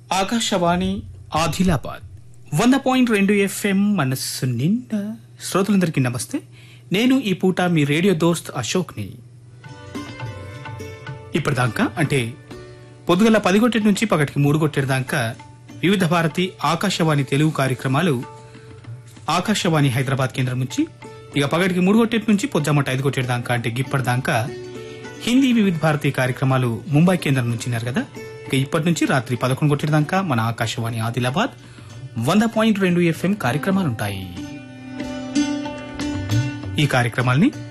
ఆకాశవాణి ఆదిలాబాద్ వంద పాయింట్ రెండు ఎఫ్ఎం మనస్సు నిండా శ్రోతలందరికీ నమస్తే నేను ఈ పూట మీ రేడియో దోస్త్ అశోక్ని ఇప్పటిదాకా అంటే పొద్దుగల పది కొట్టేటి నుంచి పగటికి మూడు కొట్టేటి దాకా వివిధ భారతి ఆకాశవాణి తెలుగు కార్యక్రమాలు ఆకాశవాణి హైదరాబాద్ కేంద్రం నుంచి ఇక పగటికి మూడు కొట్టేటి నుంచి పొద్దుమట ఐదు కొట్టేటి దాకా అంటే గిప్పటిదాకా హిందీ వివిధ భారతి కార్యక్రమాలు ముంబై కేంద్రం నుంచి విన్నారు కదా ఇక ఇప్పటి నుంచి రాత్రి పదకొండు కొట్టేటి దాకా మన ఆకాశవాణి ఆదిలాబాద్ వంద పాయింట్ రెండు ఎఫ్ఎం కార్యక్రమాలుంటాయి ఈ కార్యక్రమాల్ని